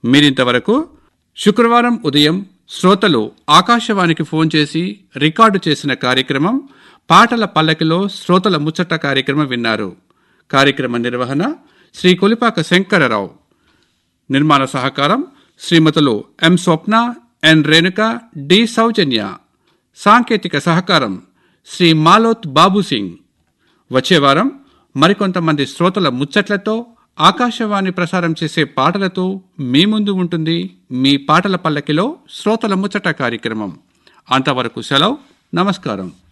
మీరింతవరకు శుక్రవారం ఉదయం శ్రోతలు ఆకాశవాణికి ఫోన్ చేసి రికార్డు చేసిన కార్యక్రమం పాటల పల్లకిలో శ్రోతల ముచ్చట కార్యక్రమం విన్నారు కార్యక్రమ నిర్వహణ శ్రీ కొలిపాక శంకరరావు నిర్మాణ సహకారం శ్రీమతులు ఎం స్వప్న ఎన్ రేణుక డి సౌజన్య సాంకేతిక సహకారం శ్రీ మాలోత్ బాబు సింగ్ వచ్చే వారం మరికొంతమంది శ్రోతల ముచ్చట్లతో ఆకాశవాణి ప్రసారం చేసే పాటలతో మీ ముందు ఉంటుంది మీ పాటల పల్లకిలో శ్రోతల ముచ్చట కార్యక్రమం అంతవరకు సెలవు నమస్కారం